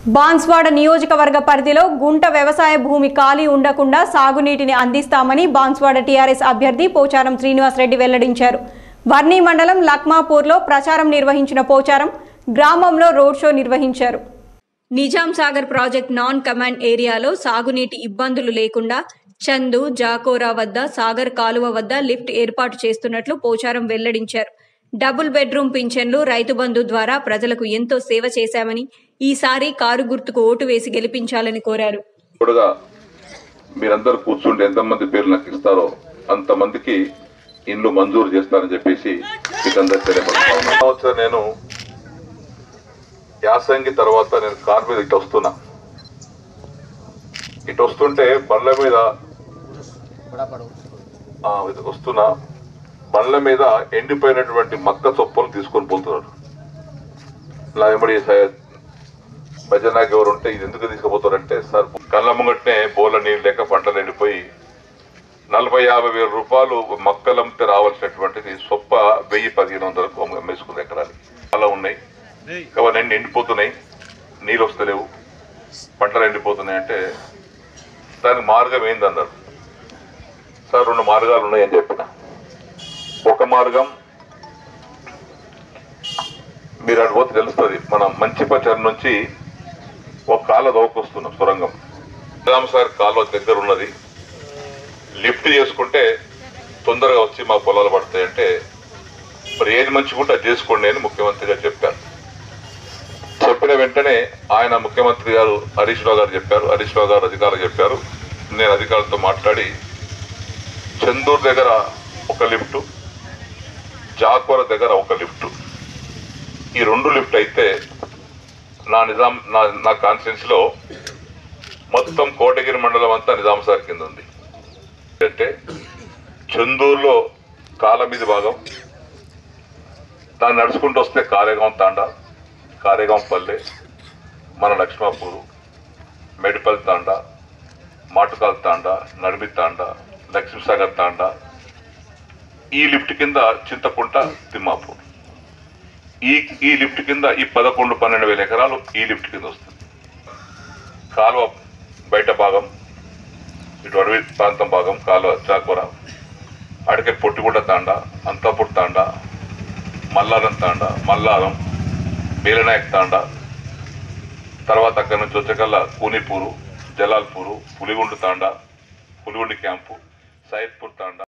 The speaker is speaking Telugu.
బాన్స్వాడ నియోజకవర్గ పరిధిలో గుంట వ్యవసాయ భూమి ఖాళీ ఉండకుండా సాగునీటిని అందిస్తామని బాన్స్వాడ టీఆర్ఎస్ అభ్యర్థి పోచారం శ్రీనివాస్ రెడ్డి వెల్లడించారు వర్ణి మండలం లక్మాపూర్లో ప్రచారం నిర్వహించిన పోచారం గ్రామంలో రోడ్ షో నిర్వహించారు Nizam Sagar project non command ఏరియాలో సాగునీటి ఇబ్బందులు లేకుండా చందు జాకోరా వద్ద సాగర్ కాలువ వద్ద లిఫ్ట్ ఏర్పాటు చేస్తున్నట్లు పోచారం వెల్లడించారు డబుల్ బెడ్రూమ్ పింఛన్లు రైతు బంధు ద్వారా ప్రజలకు ఎంతో సేవ చేశామని ఈసారి కారు గుర్తుకు ఓటు వేసి గెలిపించాలని కోరారు ఇప్పుడుగా మీరందరూ కూర్చుంటే ఎంతమంది పేర్లు నాకు ఇస్తారో అంతమందికి ఇండ్లు మంజూరు చేస్తానని చెప్పేసి మీకు అందరికి తెలియపడతా ఉన్నా. సంవత్సరం నేను యాసంగి తర్వాత నేను కార్ మీద ఇటు వస్తున్నా ఇటు వస్తుంటే బండ్ల మీద ఆ, ఇటు వస్తున్నా బండ్ల మీద ఎండిపోయినటువంటి మక్క చొప్పలు తీసుకొని పోతున్నారు నా వెంబడి స- భజనకి ఎవరు ఉంటే ఇది ఎందుకు తీసుకుపోతారంటే సార్ కళ్ళ ముంగట్నే బోల నీళ్ళు లేక పంటలు ఎండిపోయి నలభై యాభై వేల రూపాయలు మొక్కలంతే రావాల్సినటువంటిది సొప్ప వెయ్యి పదిహేను వందలకు అమ్ము- అమ్మేసుకుంది ఎకరాలు అలా ఉన్నాయి కాబట్టి ఎండి ఎండిపోతున్నాయి నీళ్ళు వస్తలేవు పంటలు ఎండిపోతున్నాయి అంటే దానికి మార్గం ఏందన్నారు సార్ రెండు మార్గాలు ఉన్నాయని చెప్పిన ఒక మార్గం మీరు అటు పోతే తెలుస్తుంది మనం మంచి పచ్చరి నుంచి ఒక కాల దోకొస్తున్నాం సొరంగం సార్ కాలువ దగ్గర ఉన్నది లిఫ్ట్ చేసుకుంటే తొందరగా వచ్చి మా పొలాలు పడతాయంటే మరి ఏది మంచిగుంటే అది చేసుకోండి అని ముఖ్యమంత్రి గారు చెప్పారు చెప్పిన వెంటనే ఆయన ముఖ్యమంత్రి గారు హరీష్ రావు గారు చెప్పారు హరీష్ రావు గారు అధికారులు చెప్పారు నేను అధికారులతో మాట్లాడి చందూరు దగ్గర ఒక లిఫ్ట్ జాకోర దగ్గర ఒక లిఫ్ట్ ఈ రెండు లిఫ్ట్ అయితే నా నిజాం నా నా కాన్స్టిట్యూన్స్ లో మొత్తం కోటగిరి మండలం అంతా నిజాం సార్ కింద ఉంది అంటే చందూరులో కాల మీద భాగం దాన్ని నడుచుకుంటూ వస్తే కారేగాం తాండా కారేగాం పల్లె మన లక్ష్మాపూరు మెడిపల్ తాండా మాటుకాల్ తాండా నడిమి తాండా లక్ష్మీసాగర్ తాండా ఈ లిఫ్ట్ కింద చింతకుంట తిమ్మాపూర్ ఈ ఈ లిఫ్ట్ కింద ఈ పదకొండు పన్నెండు వేల ఎకరాలు ఈ లిఫ్ట్ కింద వస్తుంది కాలువ బయట భాగం ఇటు అడవి ప్రాంతం భాగం కాలువ చాకోర అడికే పొట్టిగుడ్డ తాండా అంతాపూర్ తాండా మల్లారం తాండా మల్లారం బేలనాయక్ తాండా తర్వాత అక్కడి నుంచి వచ్చేకల్లా కూనిపూరు జలాల్పూరు పులిగుండు తాండా పులిగుండి క్యాంపు సైద్పూర్ తాండా